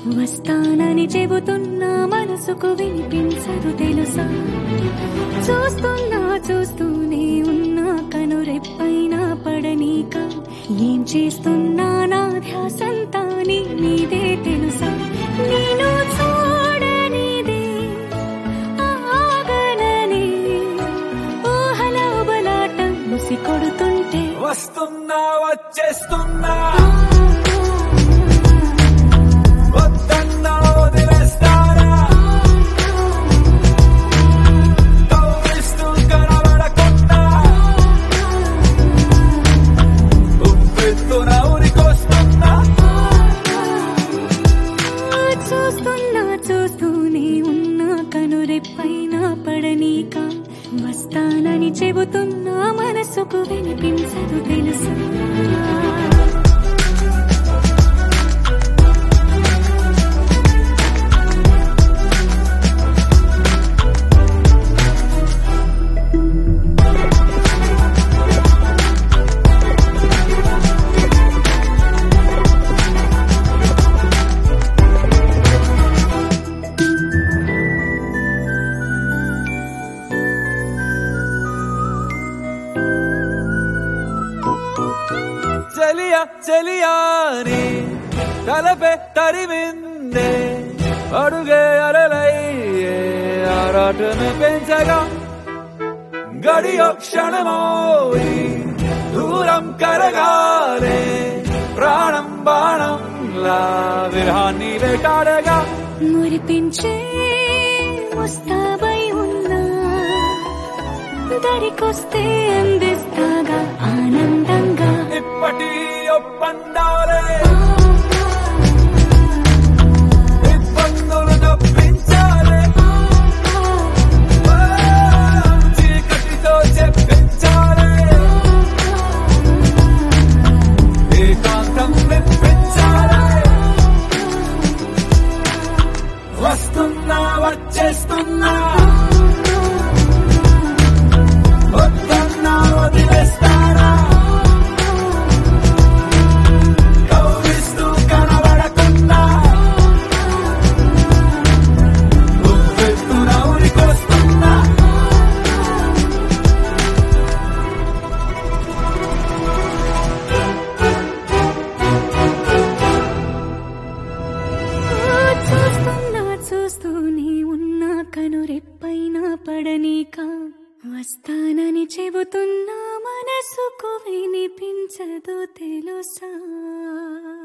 వస్తానని చెబుతున్నా మనసుకు వినిపించదు తెలుసా చూస్తున్నా చూస్తూనే ఉన్నా కనురెప్పైన పడనీక ఏం చేస్తున్నా నా ధ్యాసంతా నీ మీదే తెలుసా నేను చూడనిదే ఆగనని ఊహల ఉబలాటం ముసి కొడుతుంటే వస్తున్నా వచ్చేస్తున్నా వద్దన్నా వదిలేస్తారా కవ్విస్తూ కనబడకుండా ఉప్పెత్తున ఉరికొస్తున్నా చూస్తున్నా చూస్తూనే ఉన్నా కనురెప్పైన పడనీక వస్తానని చెబుతున్నా మనసుకు వినిపించదు తెలుసా చెలియ చెలియాని తలపే తరిమిందే అడుగే అరలయ్యే ఆరాటమే పెంచగా గడియో క్షణమోయి దూరం కరగాలే ప్రాణం బాణంలా విరహాన్ని వేటాడగా మురిపించే ముస్తాబై ఉన్నా దరికొస్తే అందిస్తాగా ఆనందంగా ఇప్పటి ఒప్పందాలే ఇబ్బందులు తప్పించాలే చీకటితో చెప్పించాలే ఏకాంతం మెప్పించాలే వస్తున్నా వచ్చేస్తున్నా వద్దన్నా వదిలేస్తారా కవ్విస్తూ కనబడకుండా ఉప్పెత్తున ఉరికొస్తున్నా చూస్తున్నా చూస్తూనే ఉన్నా కనురెప్పైన పడనీక వస్తానని చెబుతున్నా మనసుకు వినిపించదు తెలుసా